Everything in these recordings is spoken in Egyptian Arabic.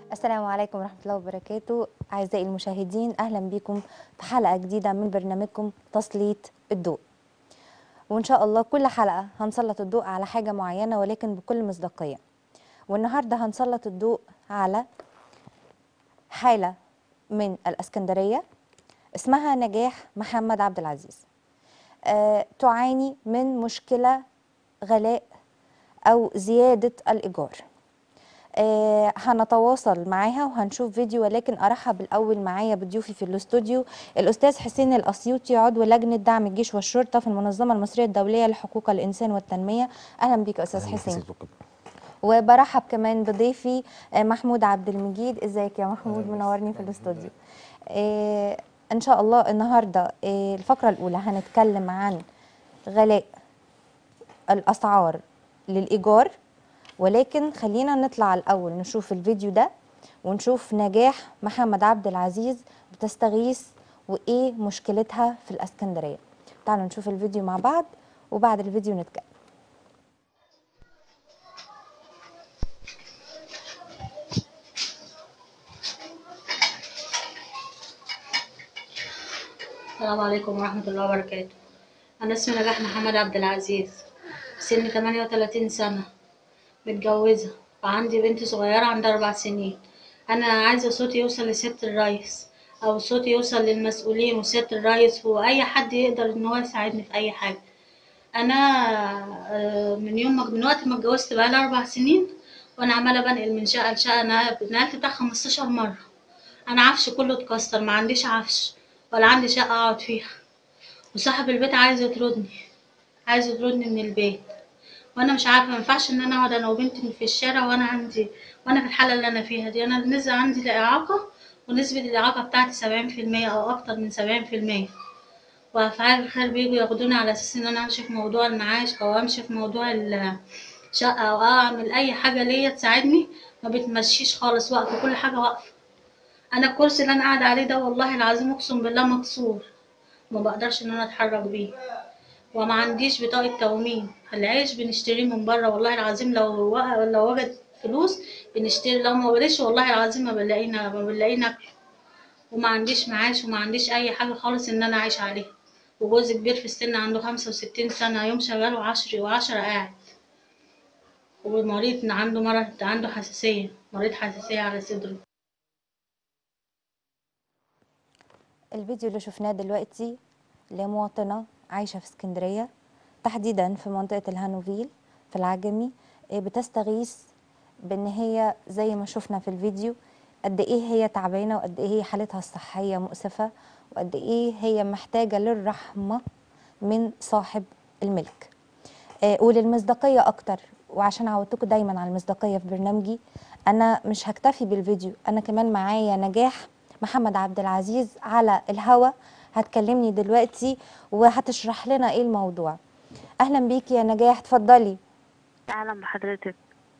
السلام عليكم ورحمة الله وبركاته أعزائي المشاهدين أهلا بكم في حلقة جديدة من برنامجكم تسليط الضوء وإن شاء الله كل حلقة هنسلط الضوء على حاجة معينة ولكن بكل مصداقية والنهاردة هنسلط الضوء على حالة من الأسكندرية اسمها نجاح محمد عبد العزيز أه تعاني من مشكلة غلاء أو زيادة الإيجار آه هنتواصل معاها وهنشوف فيديو ولكن ارحب الاول معايا بضيوفي في الاستوديو الاستاذ حسين الاسيوطي عضو لجنه دعم الجيش والشرطه في المنظمه المصريه الدوليه لحقوق الانسان والتنميه اهلا بيك استاذ حسين وبرحب كمان بضيفي آه محمود عبد المجيد ازيك يا محمود منورني في الاستوديو آه ان شاء الله النهارده آه الفقره الاولى هنتكلم عن غلاء الاسعار للايجار ولكن خلينا نطلع الأول نشوف الفيديو ده ونشوف نجاح محمد عبد العزيز بتستغيث وإيه مشكلتها في الأسكندرية تعالوا نشوف الفيديو مع بعض وبعد الفيديو نتكلم السلام عليكم ورحمة الله وبركاته أنا اسمي نجاح محمد عبد العزيز سني 38 سنة متجوزة وعندي بنت صغيرة عندها أربع سنين أنا عايزة صوتي يوصل لسيادة الرئيس أو صوتي يوصل للمسؤولين وسيادة الرئيس وأي حد يقدر إن هو يساعدني في أي حاجة أنا آه، من يوم ما من وقت ما اتجوزت بقالي أربع سنين وأنا عمالة بنقل من شقة لشقة أنا نقلت بتاع خمستاشر مرة أنا عفش كله اتكسر ما عنديش عفش ولا عندي شقة أقعد فيها وصاحب البيت عايز يطردني عايز يطردني من البيت وانا مش عارفه ما ينفعش ان انا اقعد انا وبنتي في الشارع وانا عندي وانا في الحاله اللي انا فيها دي انا نسبه عندي الاعاقه ونسبه الاعاقه بتاعتي سبعين في المية او اكتر من سبعين في المية وافعال الخير بيجوا ياخدوني على اساس ان انا امشي في موضوع المعاش او امشي في موضوع الشقه او اعمل اي حاجه ليا تساعدني ما بتمشيش خالص واقفه كل حاجه واقفه انا الكرسي اللي انا قاعده عليه ده والله العظيم اقسم بالله مكسور ما بقدرش ان انا اتحرك بيه وما عنديش بطاقة تموين العيش بنشتريه من بره والله العظيم لو وق- لو وجد فلوس بنشتري لو ما وليش والله العظيم ما بنلاقينا ما بنلاقي ناكل وما عنديش معاش وما عنديش أي حاجة خالص إن أنا أعيش عليها وجوزي كبير في السن عنده خمسة وستين سنة يوم شغال وعشرة وعشرة قاعد ومريض عنده مرض عنده حساسية مريض حساسية على صدره الفيديو اللي شفناه دلوقتي لمواطنة عايشة في اسكندرية تحديدا في منطقة الهانوفيل في العجمي إيه بتستغيث بان هي زي ما شفنا في الفيديو قد ايه هي تعبانة وقد ايه هي حالتها الصحية مؤسفة وقد ايه هي محتاجة للرحمة من صاحب الملك آه، وللمصداقية أكتر وعشان عودتكم دايما على المصداقية في برنامجي أنا مش هكتفي بالفيديو أنا كمان معايا نجاح محمد عبد العزيز على الهوا هتكلمني دلوقتي وهتشرح لنا إيه الموضوع أهلا بيكي يا نجاح اتفضلي اهلا بحضرتك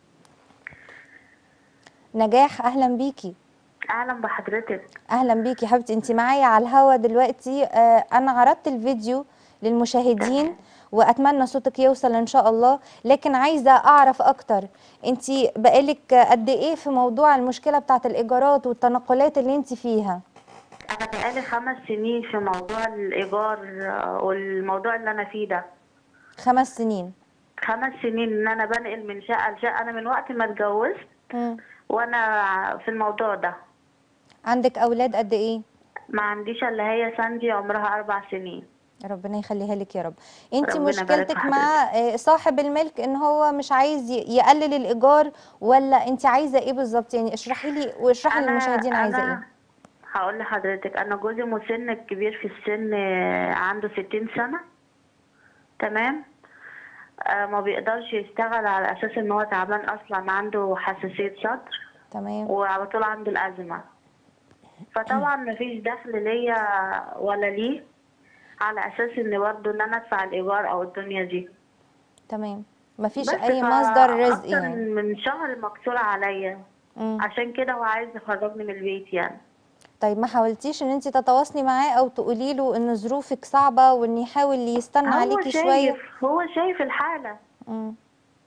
نجاح أهلا بيكي اهلا بحضرتك اهلا بيكي يا حبيبتي انت معايا على الهوا دلوقتي آه انا عرضت الفيديو للمشاهدين واتمنى صوتك يوصل ان شاء الله لكن عايزه اعرف اكتر انت بقالك قد ايه في موضوع المشكله بتاعه الايجارات والتنقلات اللي انت فيها انا بقالي خمس سنين في موضوع الايجار آه، والموضوع اللي انا فيه ده خمس سنين خمس سنين ان انا بنقل من شقه لشقه انا من وقت ما اتجوزت مم. وانا في الموضوع ده عندك اولاد قد ايه ما عنديش الا هي ساندي عمرها اربع سنين ربنا يخليها لك يا رب انت ربنا يبارك مشكلتك في مع آه، صاحب الملك ان هو مش عايز ي- يقلل الايجار ولا انت عايزه ايه بالظبط يعني اشرحي لي واشرحي للمشاهدين عايزه ايه هقول لحضرتك انا جوزي مسن كبير في السن آه، عنده ستين سنة تمام آه، ما بيقدرش يشتغل على اساس ان هو تعبان اصلا عنده حساسية صدر تمام وعلى طول عنده الازمة فطبعا مفيش دخل ليا ولا ليه على اساس ان برضه ان انا ادفع الايجار او الدنيا دي تمام مفيش بس اي فا مصدر رزق أكتر يعني من شهر مكسور عليا مم. عشان كده هو عايز يخرجني من البيت يعني طيب ما حاولتيش ان انت تتواصلي معاه او تقولي له ان ظروفك صعبة وان يحاول يستنى هو عليكي شايف شوية هو شايف الحالة مم.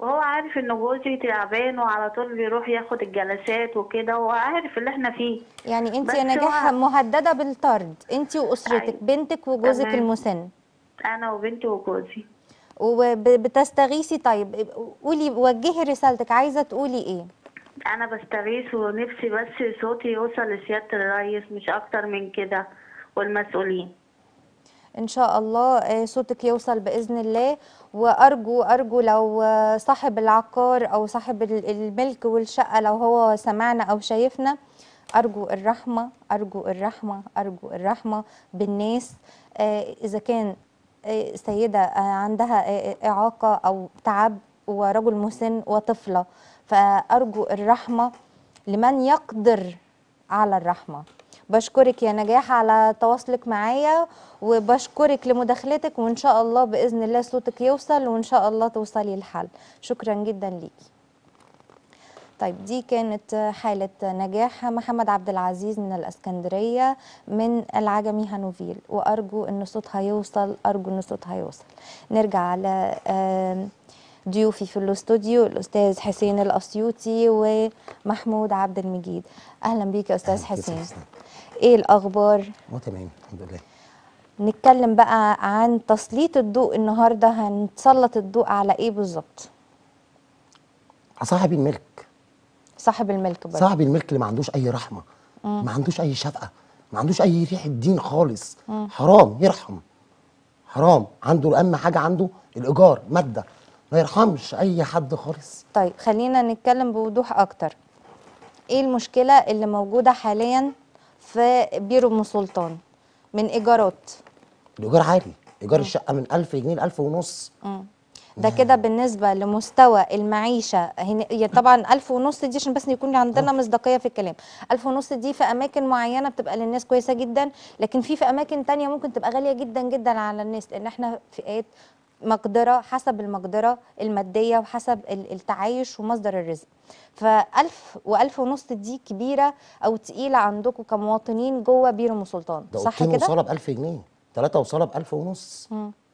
وهو عارف ان جوزي تعبان وعلى طول بيروح ياخد الجلسات وكده وعارف اللي احنا فيه يعني انت بس يا نجاح هو- مهدده بالطرد انت واسرتك أيوة. بنتك وجوزك تمام. المسن انا وبنتي وجوزي وبتستغيثي طيب قولي وجهي رسالتك عايزه تقولي ايه انا بستغيث ونفسي بس صوتي يوصل لسيادة الرئيس مش اكتر من كده والمسؤولين ان شاء الله آه، صوتك يوصل باذن الله وارجو ارجو لو آه، صاحب العقار او صاحب ال- الملك والشقه لو هو سمعنا او شايفنا ارجو الرحمه ارجو الرحمه ارجو الرحمه بالناس آه، اذا كان آه، سيده آه، عندها آه، اعاقه او تعب ورجل مسن وطفله فارجو الرحمه لمن يقدر على الرحمه بشكرك يا نجاح على تواصلك معايا وبشكرك لمداخلتك وان شاء الله باذن الله صوتك يوصل وان شاء الله توصلي الحل شكرا جدا ليكي طيب دي كانت حالة نجاح محمد عبد العزيز من الاسكندرية من العجمي هانوفيل وارجو ان صوتها يوصل ارجو ان صوتها يوصل نرجع على آم، ضيوفي في الاستوديو الاستاذ حسين الاسيوطي ومحمود عبد المجيد اهلا بيك يا استاذ أهلاً بيك يا حسين أستاذ. ايه الاخبار اه تمام الحمد لله نتكلم بقى عن تسليط الضوء النهارده هنسلط الضوء على ايه بالظبط صاحب الملك صاحب الملك برضه صاحب الملك اللي ما عندوش اي رحمه ما عندوش اي شفقه ما عندوش اي ريحه دين خالص حرام يرحم حرام عنده اهم حاجه عنده الايجار ماده ما يرحمش اي حد خالص طيب خلينا نتكلم بوضوح اكتر ايه المشكله اللي موجوده حاليا في بيرو ام سلطان من ايجارات الايجار عالي ايجار الشقه من 1000 جنيه ل 1000 ونص ده كده بالنسبه لمستوى المعيشه هنا هي طبعا ألف ونص دي عشان بس يكون عندنا مصداقيه في الكلام ألف ونص دي في اماكن معينه بتبقى للناس كويسه جدا لكن في في اماكن تانية ممكن تبقى غاليه جدا جدا على الناس لان احنا فئات مقدره حسب المقدره الماديه وحسب ال- التعايش ومصدر الرزق فألف وألف ونص دي كبيره او تقيله عندكم كمواطنين جوه بير ام سلطان ده صح اوضتين كده؟ وصاله ب 1000 جنيه ثلاثه وصاله ب 1000 ونص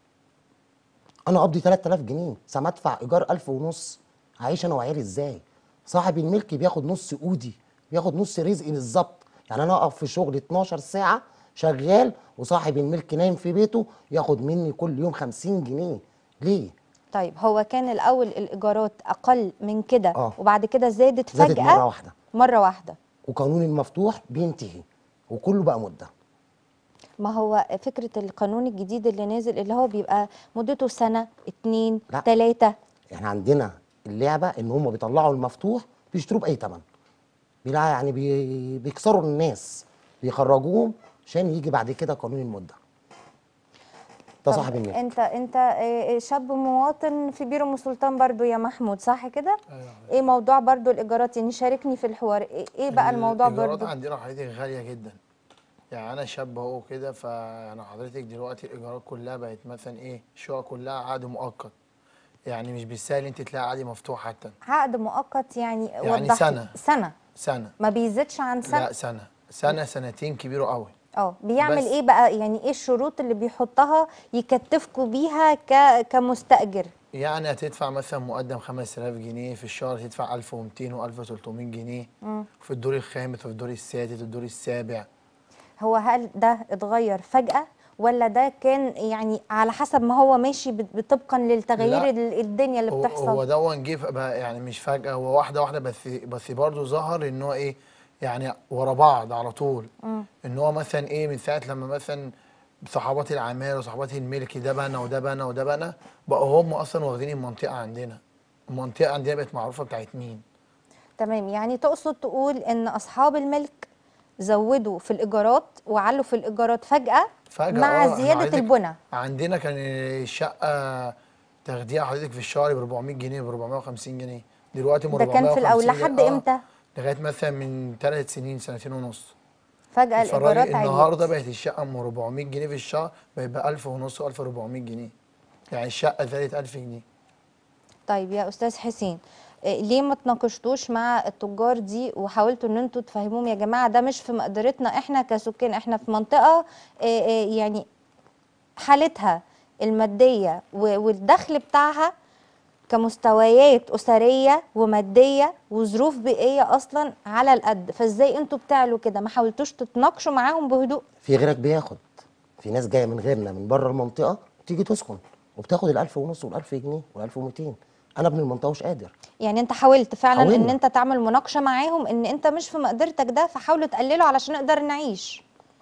انا اقضي 3000 جنيه ساعة ادفع ايجار 1000 ونص هعيش انا وعيالي ازاي صاحب الملك بياخد نص اودي بياخد نص رزقي بالظبط يعني انا اقف في شغل 12 ساعه شغال وصاحب الملك نايم في بيته ياخد مني كل يوم 50 جنيه ليه طيب هو كان الاول الايجارات اقل من كده آه. وبعد كده زادت فجاه زادت مرة واحدة. مره واحده وقانون المفتوح بينتهي وكله بقى مده ما هو فكره القانون الجديد اللي نازل اللي هو بيبقى مدته سنه اتنين لا. تلاته احنا عندنا اللعبه ان هم بيطلعوا المفتوح بيشتروه باي ثمن بيلا يعني بي بيكسروا الناس بيخرجوهم عشان يجي بعد كده قانون المده ده طب صاحب الملك انت انت آه، شاب مواطن في بير ام سلطان برضو يا محمود صح كده ايه موضوع برضو الايجارات يعني شاركني في الحوار ايه ايه بقى الموضوع الإيجارات برضو عندنا حضرتك غالية جدا يعني أنا شاب أهو كده فأنا حضرتك دلوقتي الإيجارات كلها بقت مثلا إيه الشقق كلها عقد مؤقت يعني مش بالسهل أنت تلاقي عقد مفتوح حتى عقد مؤقت يعني يعني وضح لي. سنة. سنه سنة ما بيزيدش عن سنه لا سنة سنة سنتين كبيرة قوي اه بيعمل بس. ايه بقى يعني ايه الشروط اللي بيحطها يكتفكوا بيها ك... كمستأجر يعني هتدفع مثلا مقدم 5000 جنيه في الشهر تدفع 1200 و 1300 جنيه في الدور الخامس وفي الدور السادس والدور السابع هو هل ده اتغير فجأة ولا ده كان يعني على حسب ما هو ماشي بت- طبقا للتغيير لا. ال- الدنيا اللي هو- بتحصل هو دون جه بقى يعني مش فجأة هو واحدة واحدة بس بس برضه ظهر ان هو ايه يعني ورا بعض على طول ان هو مثلا ايه من ساعة لما مثلا صحابات العمال وصحابات الملك ده بنى وده بنى وده بنى بقوا هم اصلا واخدين المنطقة عندنا المنطقة عندنا بقت معروفة بتاعت مين تمام يعني تقصد تقول ان اصحاب الملك زودوا في الايجارات وعلوا في الايجارات فجأة, فجأة مع آه، إحنا زيادة حضرتك البنى عندنا كان الشقة تاخديها حضرتك في الشهر ب 400 جنيه ب 450 جنيه دلوقتي من ده كان في الأول 450 لحد آه، إمتى؟ لغاية مثلا من ثلاث سنين سنتين ونص فجأة اتفرجي الايجارات النهارده عليت بقت الشقه ام 400 جنيه في الشهر بقت ب 1000 ونص و 1400 جنيه يعني الشقه زادت 1000 جنيه طيب يا استاذ حسين إيه، ليه ما تناقشتوش مع التجار دي وحاولتوا ان انتوا تفهموهم يا جماعه ده مش في مقدرتنا احنا كسكان احنا في منطقه إيه، إيه، يعني حالتها الماديه و- والدخل بتاعها كمستويات اسريه وماديه وظروف بيئيه اصلا على القد فازاي انتوا بتعلوا كده ما حاولتوش تتناقشوا معاهم بهدوء في غيرك بياخد في ناس جايه من غيرنا من بره المنطقه تيجي تسكن وبتاخد ال1000 ونص وال1000 جنيه وال1200 انا ابن المنطقه مش قادر يعني انت حاولت فعلا ان حاولنا. انت تعمل مناقشه معاهم ان انت مش في مقدرتك ده فحاولوا تقللوا علشان نقدر نعيش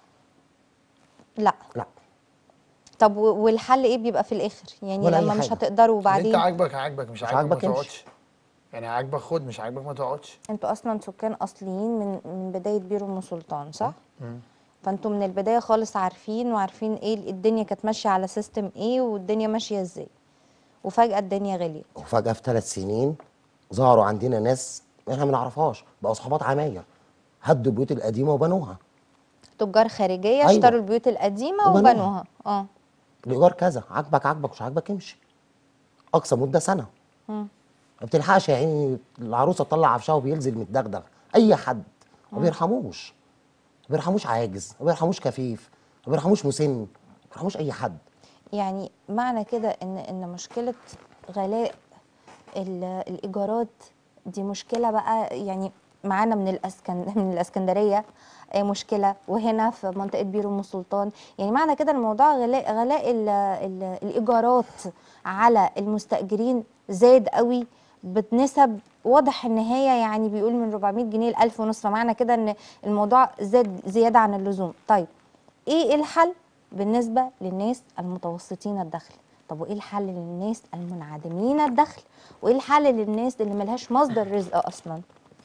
لا لا طب و- والحل ايه بيبقى في الاخر يعني ولا أي لما مش حاجة. هتقدروا اللي انت وبعدين عاجبك عاجبك مش مش عاجبك ما عاجبك امشي. تقعدش يعني عاجبك خد مش عاجبك ما تقعدش انتوا اصلا سكان اصليين من من بدايه بير ام سلطان صح فانتوا من البدايه خالص عارفين وعارفين ايه الدنيا كانت ماشيه على سيستم ايه والدنيا ماشيه ازاي وفجاه الدنيا غليت وفجاه في ثلاث سنين ظهروا عندنا ناس احنا ما نعرفهاش بقوا صحابات عماير هدوا البيوت القديمه وبنوها تجار خارجيه أيوة. اشتروا البيوت القديمه وبنوها. وبنوها اه الايجار كذا عاجبك عاجبك مش عاجبك امشي اقصى مده سنه مم. ما بتلحقش يا عيني العروسه تطلع عفشها وبينزل متدغدغ اي حد ما بيرحموش ما بيرحموش عاجز ما بيرحموش كفيف ما بيرحموش مسن ما بيرحموش اي حد يعني معنى كده ان ان مشكله غلاء ال- الايجارات دي مشكله بقى يعني معانا من الاسكن من الاسكندريه آه، مشكله وهنا في منطقه بير ام سلطان يعني معنى كده الموضوع غلاء غلاء ال ال الايجارات على المستاجرين زاد قوي بنسب واضح ان هي يعني بيقول من 400 جنيه ل 1000 ونص فمعنى كده ان الموضوع زاد زياده عن اللزوم طيب ايه الحل بالنسبه للناس المتوسطين الدخل طب وايه الحل للناس المنعدمين الدخل وايه الحل للناس اللي ملهاش مصدر رزق اصلا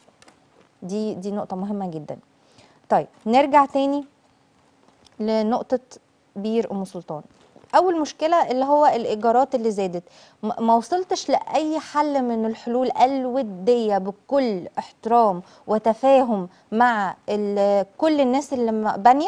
دي دي نقطه مهمه جدا طيب نرجع تاني لنقطه بير ام سلطان اول مشكله اللي هو الايجارات اللي زادت م- ما وصلتش لاي حل من الحلول الوديه بكل احترام وتفاهم مع ال- كل الناس اللي م- بانيه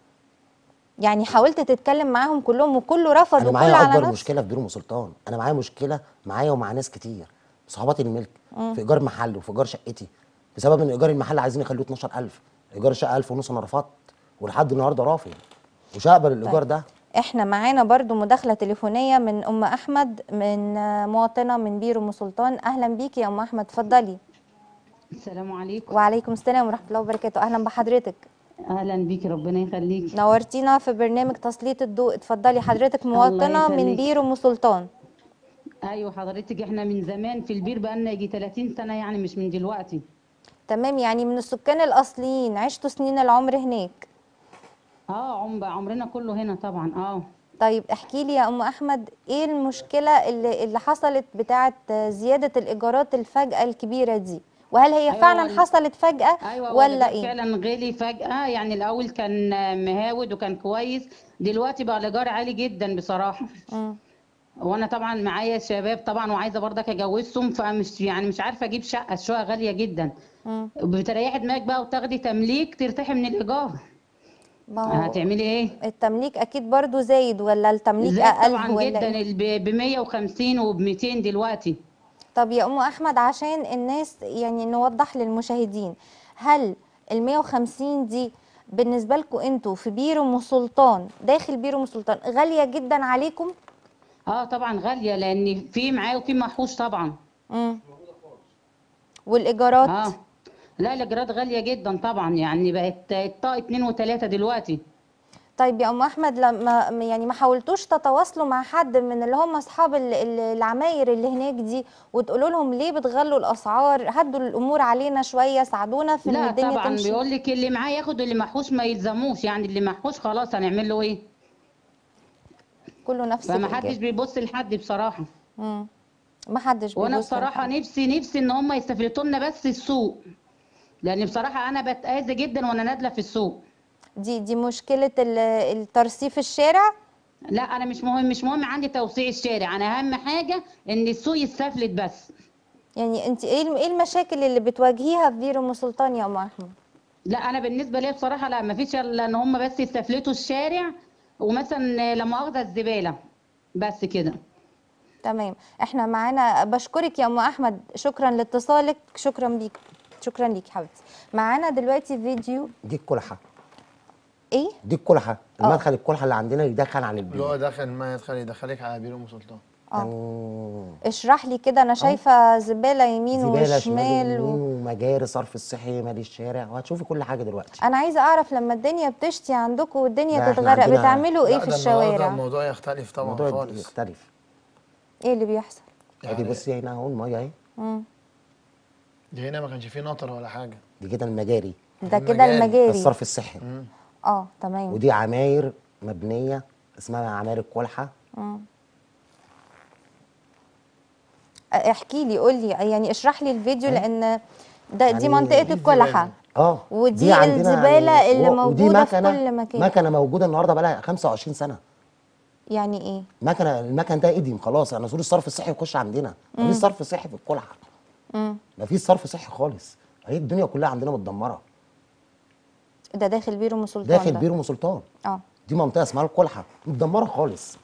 يعني حاولت تتكلم معاهم كلهم وكله رفض انا وكله معايا على اكبر نفسه مشكله في بير ام سلطان انا معايا مشكله معايا ومع ناس كتير صحابات الملك في ايجار محل وفي ايجار شقتي بسبب ان ايجار المحل عايزين يخلوه 12000 ايجار الشقه 1000 ونص انا رفضت ولحد النهارده رافض مش هقبل الايجار ده احنا معانا برضو مداخله تليفونيه من ام احمد من آه، مواطنه من بير ام سلطان اهلا بيكي يا ام احمد اتفضلي السلام عليكم وعليكم السلام ورحمه الله وبركاته اهلا بحضرتك اهلا بيكي ربنا يخليكي نورتينا في برنامج تسليط الضوء اتفضلي حضرتك مواطنه من يخليك. بير ام سلطان ايوه حضرتك احنا من زمان في البير بقالنا يجي 30 سنه يعني مش من دلوقتي تمام يعني من السكان الاصليين عشتوا سنين العمر هناك اه عم عمرنا كله هنا طبعا اه طيب احكي لي يا ام احمد ايه المشكله اللي اللي حصلت بتاعه زياده الايجارات الفجاه الكبيره دي وهل هي أيوة فعلا وال- حصلت فجاه ايوه ولا والإيجار ايه فعلا غلي فجاه يعني الاول كان مهاود وكان كويس دلوقتي بقى الايجار عالي جدا بصراحه مم. وانا طبعا معايا شباب طبعا وعايزه برضك اجوزهم فمش يعني مش عارفه اجيب شقه الشقه غاليه جدا مم. بتريحي دماغك بقى وتاخدي تمليك ترتاحي من الايجار ما هو هتعملي ايه التمليك اكيد برضو زايد ولا التمليك زاد اقل طبعا ولا جدا إيه؟ ب 150 وب 200 دلوقتي طب يا ام احمد عشان الناس يعني نوضح للمشاهدين هل ال 150 دي بالنسبه لكم انتوا في بير ام سلطان داخل بير ام سلطان غاليه جدا عليكم اه طبعا غاليه لان في معاه وفي محوش طبعا امم والايجارات اه لا الاجرات غاليه جدا طبعا يعني بقت الطاقه اتنين وتلاته دلوقتي طيب يا ام احمد لما يعني ما حاولتوش تتواصلوا مع حد من اللي هم اصحاب ال- ال- العماير اللي هناك دي وتقولوا لهم ليه بتغلوا الاسعار هدوا الامور علينا شويه ساعدونا في ان لا الدنيا طبعا تمشي بيقول لك اللي معاه ياخد اللي محوش ما يلزموش يعني اللي محوش خلاص هنعمل له ايه كله نفس فما الإجابة. حدش بيبص لحد بصراحه مم. ما حدش وانا بيبص بصراحه لحد. نفسي نفسي ان هم يستفلتوا لنا بس السوق لان بصراحه انا بتاذى جدا وانا نازله في السوق دي دي مشكله ال- الترصيف الشارع لا انا مش مهم مش مهم عندي توسيع الشارع انا اهم حاجه ان السوق يستفلت بس يعني انت ايه الم- ايه المشاكل اللي بتواجهيها في بير ام سلطان يا ام احمد لا انا بالنسبه لي بصراحه لا ما فيش الا ان هم بس يستفلتوا الشارع ومثلا لما اخذ الزباله بس كده تمام احنا معانا بشكرك يا ام احمد شكرا لاتصالك شكرا بيك شكرا ليك حبيبتي معانا دلوقتي فيديو دي الكلحه ايه دي الكلحه المدخل الكلحه اللي عندنا يدخل على اللي هو البيت دخل ما يدخل يدخلك على بير ام سلطان كان اشرح لي كده انا شايفه زباله يمين زباله شمال وشمال و... ويمين ومجاري صرف الصحي مالي الشارع وهتشوفي كل حاجه دلوقتي انا عايزه اعرف لما الدنيا بتشتي عندكم والدنيا لا، إحنا تتغرق عندنا- بتعملوا ايه لا، في ده النهارده الشوارع الموضوع يختلف طبعا الموضوع خالص يختلف ايه اللي بيحصل ادي يعني بصي هنا اهو الميه اهي مم. دي هنا ما كانش فيه نطره ولا حاجه دي كده المجاري ده كده المجاري. المجاري الصرف الصحي اه تمام ودي عماير مبنيه اسمها عماير الكلحه احكي لي قول لي يعني اشرح لي الفيديو لان ده دي يعني منطقه دي الكلحه الزبالة. اه ودي دي عندنا الزبالة اللي و- ودي موجودة في مكنة كل مكان. مكنه موجوده النهارده بقى لها 25 سنه يعني ايه مكنه المكن ده قديم خلاص يعني نزول الصرف الصحي يخش عندنا مفيش صرف صحي في الكلحه مفيش صرف صحي خالص هي الدنيا كلها عندنا متدمره ده داخل بير ام سلطان داخل ده. بير ام سلطان اه دي منطقه اسمها الكلحه متدمره خالص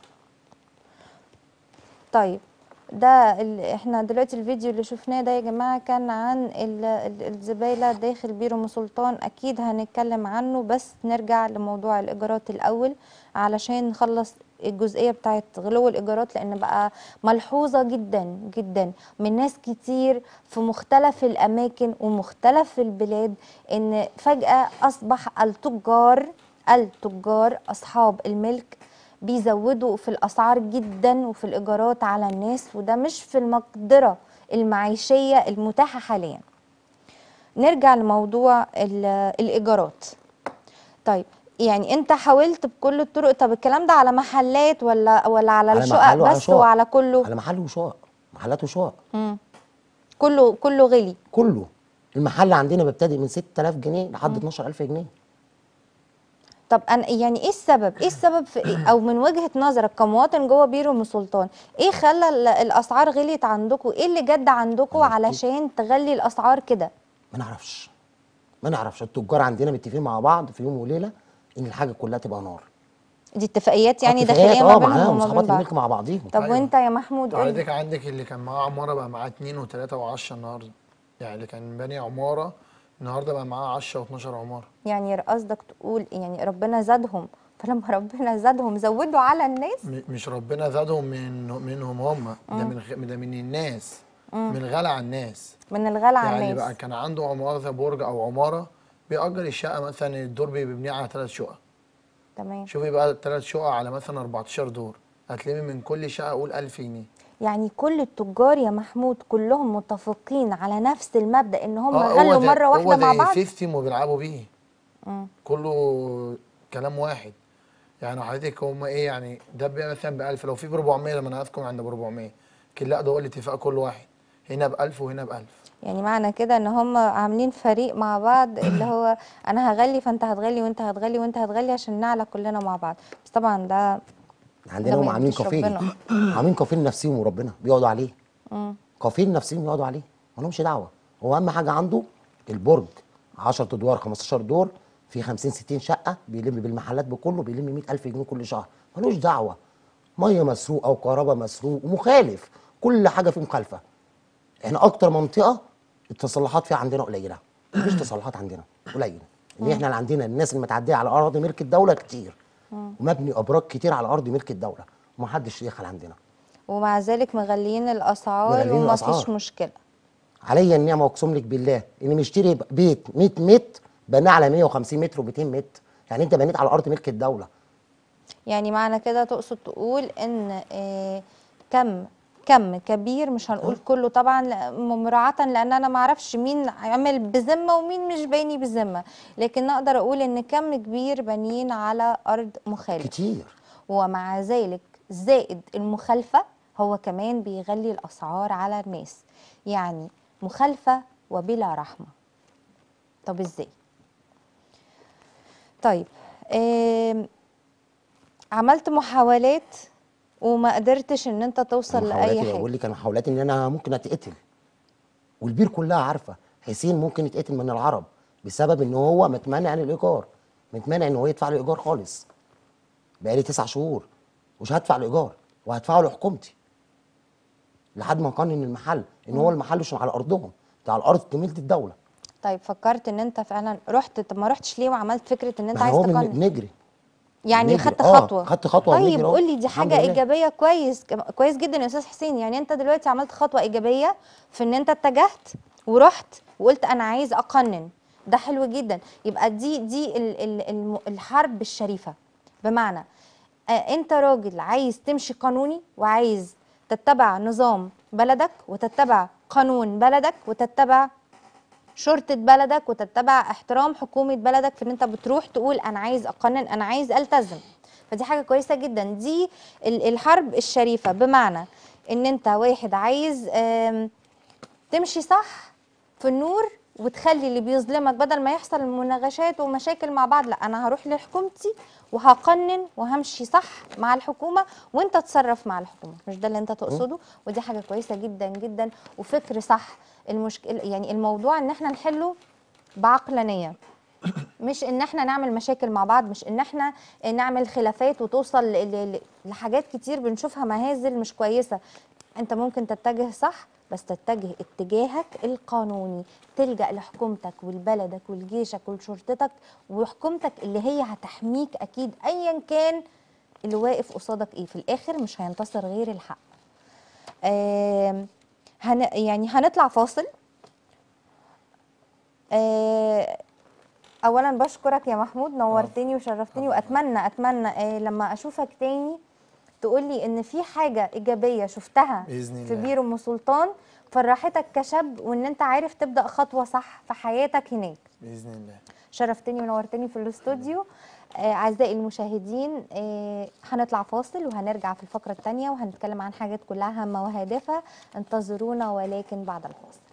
طيب ده ال... احنا دلوقتي الفيديو اللي شفناه ده يا جماعه كان عن ال... ال- الزباله داخل بير ام سلطان اكيد هنتكلم عنه بس نرجع لموضوع الايجارات الاول علشان نخلص الجزئيه بتاعت غلو الايجارات لان بقى ملحوظه جدا جدا من ناس كتير في مختلف الاماكن ومختلف البلاد ان فجاه اصبح التجار التجار اصحاب الملك بيزودوا في الاسعار جدا وفي الايجارات على الناس وده مش في المقدره المعيشيه المتاحه حاليا نرجع لموضوع ال- الايجارات طيب يعني انت حاولت بكل الطرق طب الكلام ده على محلات ولا ولا على, على الشقق محل وعلى بس شقق. وعلى كله على محل وشقق محلات وشقق كله كله غلي كله المحل عندنا بيبتدئ من 6000 جنيه لحد 12000 جنيه طب أنا يعني ايه السبب؟ ايه السبب في إيه؟ او من وجهة نظرك كمواطن جوه بير ام سلطان، ايه خلى ال- الاسعار غليت عندكم؟ ايه اللي جد عندكم علشان تغلي الاسعار كده؟ ما نعرفش ما نعرفش التجار عندنا متفقين مع بعض في يوم وليله ان الحاجه كلها تبقى نار دي اتفاقيات يعني اتفاقيات، داخليه ما اه بينهم معاهم وما صحابات بين بعض. الملك مع بعضيهم طب أيوة. وانت يا محمود قول حضرتك عندك اللي كان معاه عماره بقى معاه اتنين وتلاته وعشرة النهارده يعني اللي كان باني عماره النهارده بقى معاه 10 و12 عماره يعني قصدك تقول يعني ربنا زادهم فلما ربنا زادهم زودوا على الناس م- مش ربنا زادهم من منهم هم ده من غ... ده من الناس من غلا على الناس من الغلا على يعني الناس بقى كان عنده عماره برج او عماره بيأجر الشقه مثلا الدور بيبنيه على ثلاث شقق تمام شوفي بقى ثلاث شقق على مثلا 14 دور هتلمي من كل شقه قول 1000 جنيه يعني كل التجار يا محمود كلهم متفقين على نفس المبدأ ان هم آه، هو غلوا ده- مره هو واحده مع ده بعض سيستم وبيلعبوا بيه كله كلام واحد يعني حضرتك هم ايه يعني ده بيبقى مثلا ب 1000 لو في ب 400 لما انا هسكن عند ب 400 لكن لا ده هو الاتفاق كل واحد هنا ب 1000 وهنا ب 1000 يعني معنى كده ان هم عاملين فريق مع بعض اللي هو انا هغلي فانت هتغلي وانت هتغلي وانت هتغلي عشان نعلى كلنا مع بعض بس طبعا ده عندنا ده هم ما عاملين يرضيش كافيه ربنا. عاملين كافيه لنفسهم وربنا بيقعدوا عليه كافيه لنفسهم يقعدوا عليه ما لهمش دعوه هو اهم حاجه عنده البرج 10 ادوار 15 دور في 50 60 شقه بيلم بالمحلات بكله بيلم 100000 جنيه كل شهر ملوش دعوه ميه مسروقه وكهرباء مسروق ومخالف كل حاجه فيه مخالفه احنا اكتر منطقه التصلحات فيها عندنا قليله مفيش تصلحات عندنا قليله ان احنا اللي عندنا الناس اللي متعديه على اراضي ملك الدوله كتير ومبني ابراج كتير على ارض ملك الدوله ومحدش يدخل عندنا ومع ذلك مغليين الاسعار مغليين وما الأسعار. فيش مشكله عليا النعمه واقسم لك بالله اني مشتري بيت 100 متر بناه على 150 متر و200 متر يعني انت بنيت على ارض ملك الدوله يعني معنى كده تقصد تقول ان آه، كم كم كبير مش هنقول كله طبعا لا- مراعاة لان انا ما اعرفش مين عمل بذمه ومين مش باني بذمه لكن اقدر اقول ان كم كبير بانيين على ارض مخالف كتير ومع ذلك زائد المخالفة هو كمان بيغلي الأسعار على الناس يعني مخالفة وبلا رحمة طب ازاي طيب آم، عملت محاولات وما قدرتش ان انت توصل محاولاتي لأي بقول حاجة لك انا محاولاتي ان انا ممكن اتقتل والبير كلها عارفه حسين ممكن يتقتل من العرب بسبب ان هو متمنع عن الايجار متمنع ان هو يدفع له ايجار خالص بقالي تسع شهور مش هدفع الايجار وهدفعه لحكومتي لحد ما قانن المحل ان هو المحل مش على ارضهم ده على ارض جميله الدوله طيب فكرت ان انت فعلا رحت طب ما رحتش ليه وعملت فكرة ان انت ما عايز هو من- تقنن بنجري يعني نجري. خدت آه، خطوه خدت خطوه طيب ونجري أهو. قول لي دي الحمد حاجه لله. ايجابيه كويس كويس جدا يا استاذ حسين يعني انت دلوقتي عملت خطوه ايجابيه في ان انت اتجهت ورحت وقلت انا عايز اقنن ده حلو جدا يبقى دي دي ال- ال- الم- الحرب الشريفه بمعنى آه انت راجل عايز تمشي قانوني وعايز تتبع نظام بلدك وتتبع قانون بلدك وتتبع شرطة بلدك وتتبع احترام حكومة بلدك في ان انت بتروح تقول انا عايز اقنن انا عايز التزم فدي حاجة كويسة جدا دي ال- الحرب الشريفة بمعنى ان انت واحد عايز آم، تمشي صح في النور وتخلي اللي بيظلمك بدل ما يحصل مناغشات ومشاكل مع بعض لا انا هروح لحكومتي وهقنن وهمشي صح مع الحكومه وانت تصرف مع الحكومه مش ده اللي انت تقصده ودي حاجه كويسه جدا جدا وفكر صح المشكله يعني الموضوع ان احنا نحله بعقلانيه مش ان احنا نعمل مشاكل مع بعض مش ان احنا نعمل خلافات وتوصل ل- ل- ل- لحاجات كتير بنشوفها مهازل مش كويسه انت ممكن تتجه صح بس تتجه اتجاهك القانوني تلجأ لحكومتك ولبلدك ولجيشك ولشرطتك وحكومتك اللي هي هتحميك اكيد ايا كان اللي واقف قصادك ايه في الاخر مش هينتصر غير الحق آم، هن يعني هنطلع فاصل آه، اولا بشكرك يا محمود نورتني وشرفتني واتمنى اتمنى آه، لما اشوفك تاني تقولي ان في حاجه ايجابيه شفتها بإذن في الله. بير ام سلطان فرحتك كشاب وان انت عارف تبدا خطوه صح في حياتك هناك باذن الله شرفتني ونورتني في الاستوديو آه، اعزائي المشاهدين آه، هنطلع فاصل وهنرجع في الفقره الثانيه وهنتكلم عن حاجات كلها هامه وهادفه انتظرونا ولكن بعد الفاصل